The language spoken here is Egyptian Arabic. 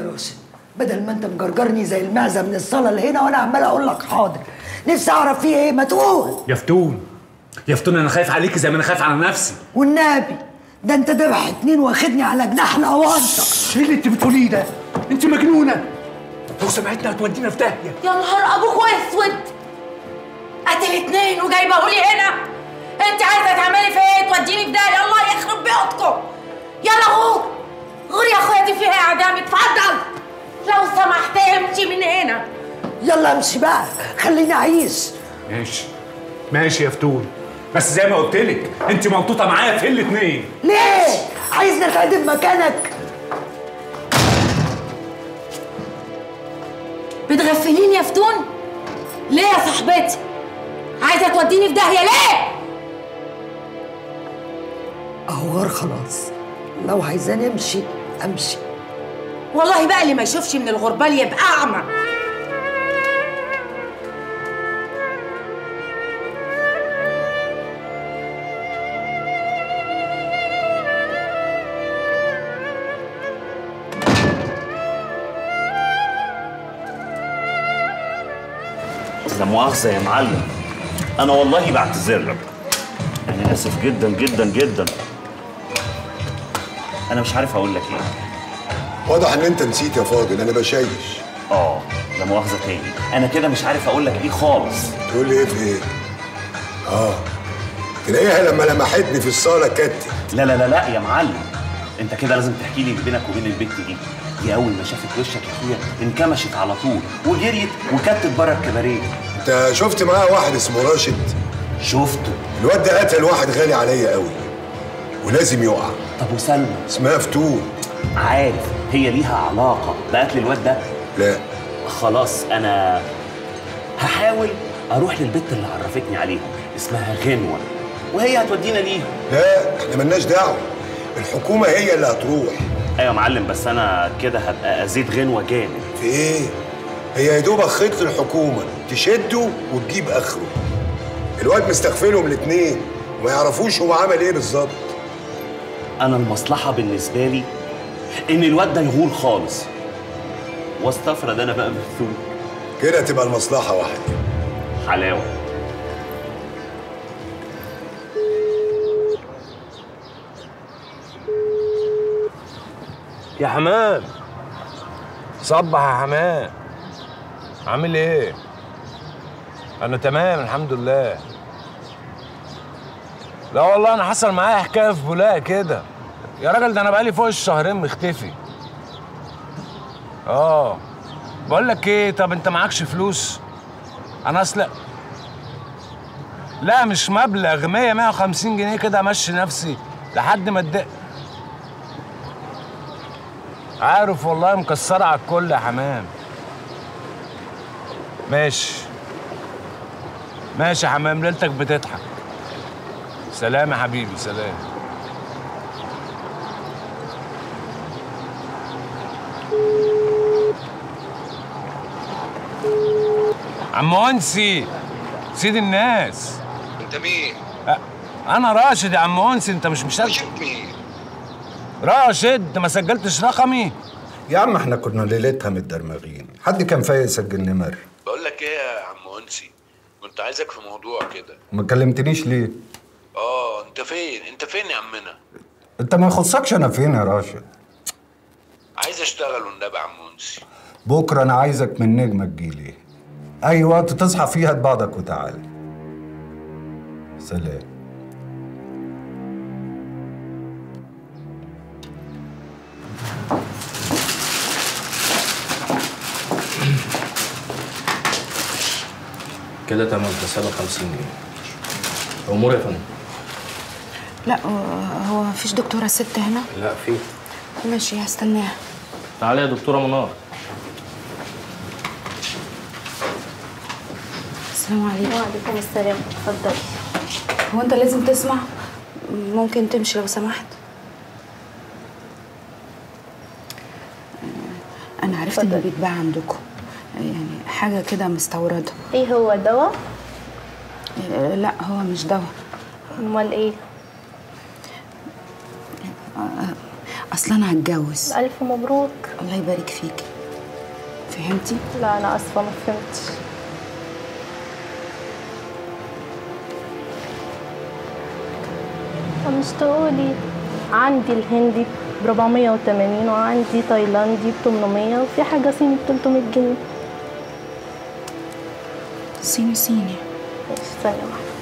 راشد بدل ما انت مجرجرني زي المعزه من الصاله اللي هنا وانا عمال اقول لك حاضر نفسي اعرف فيه ايه ما تقول يا فتون يا فتون انا خايف عليكي زي ما انا خايف على نفسي والنبي ده انت ذبح اتنين واخدني على جناح الاوانطه ايه اللي انت بتقوليه ده انت مجنونه لو سمعتنا هتودينا في داهيه يا نهار ابوك اسود قتل اتنين وجايبه لي هنا انت عايزه تعملي في ايه توديني في ده الله يخرب بيوتكم يلا غور غور يا اخويا دي فيها اعدام اتفضل لو سمحت امشي من هنا يلا امشي بقى خليني اعيش ماشي ماشي يا فتون بس زي ما قلت لك انت ملطوطه معايا في الاتنين ليه عايزني اتعدم مكانك بتغفليني يا فتون ليه يا صاحبتي عايزه توديني في داهيه ليه اهو غار خلاص لو عايزاني امشي امشي والله بقى اللي ما يشوفش من الغربال يبقى اعمى لا مؤاخذة يا معلم أنا والله بعتذر لك أنا آسف جدا جدا جدا أنا مش عارف أقول لك إيه واضح ان انت نسيت يا فاضل انا بشيش آه لا مؤاخذة تاني أنا كده مش عارف أقول لك إيه خالص تقول لي ايه في ايه اه تلاقيها لما لمحتني في الصاله كتت لا لا لا لا يا معلم أنت كده لازم تحكي لي بينك وبين البت دي دي أول ما شافت وشك يا أخويا انكمشت على طول وجريت وكتت بره الكباريه انت شفت معاه واحد اسمه راشد شفته الواد ده قتل واحد غالي عليا قوي ولازم يقع طب وسلمى اسمها فتون عارف هي ليها علاقة بقتل الواد ده لا خلاص انا هحاول اروح للبت اللي عرفتني عليها اسمها غنوه وهي هتودينا ليها لا احنا ملناش دعوه الحكومه هي اللي هتروح ايوه يا معلم بس انا كده هبقى ازيد غنوه جامد في ايه هي يا دوبك خيط الحكومه تشده وتجيب اخره الواد مستغفلهم الاتنين وما يعرفوش هو عمل ايه بالظبط انا المصلحه بالنسبه لي ان الواد ده يغول خالص واستفرد انا بقى بالثوب كده تبقى المصلحه واحده حلاوه يا حمام صبح يا حمام عامل ايه انا تمام الحمد لله لا والله انا حصل معايا حكايه في بولاق كده يا راجل ده انا بقالي فوق الشهرين مختفي اه بقول لك ايه طب انت معكش فلوس انا اصلا لا مش مبلغ 100 150 جنيه كده امشي نفسي لحد ما اتضايق عارف والله مكسرة على الكل يا حمام ماشي ماشي يا حمام ليلتك بتضحك سلام يا حبيبي سلام عم وانسي سيد الناس انت مين؟ أ- انا راشد يا عم وانسي انت مش مشارك راشد مين؟ راشد انت ما سجلتش رقمي يا عم احنا كنا ليلتها متدرمغين حد كان فايق يسجل نمر بقول لك ايه يا عم انسي كنت عايزك في موضوع كده ما كلمتنيش ليه اه انت فين انت فين يا عمنا انت ما يخصكش انا فين يا راشد عايز اشتغل والنبي يا عم انسي بكره انا عايزك من نجمه تجيلي اي وقت تصحى فيه هات بعضك وتعالى سلام كده تمام تساوي 50 جنيه امور يا فندم لا هو- هو مفيش دكتورة ست هنا لا في ماشي هستناها تعالي يا دكتوره منار السلام عليكم وعليكم السلام اتفضلي هو انت لازم تسمع ممكن تمشي لو سمحت انا عرفت انه اتفضلي. بيتباع عندكم يعني حاجه كده مستورده ايه هو دواء آه، لا هو مش دواء امال ايه اصل انا هتجوز الف مبروك الله يبارك فيكي فهمتي لا انا اسفه ما فهمتش طب مش تقولي عندي الهندي ب 480 وعندي تايلاندي ب 800 وفي حاجه صيني ب 300 جنيه صيني صيني ماشي ثانيه واحده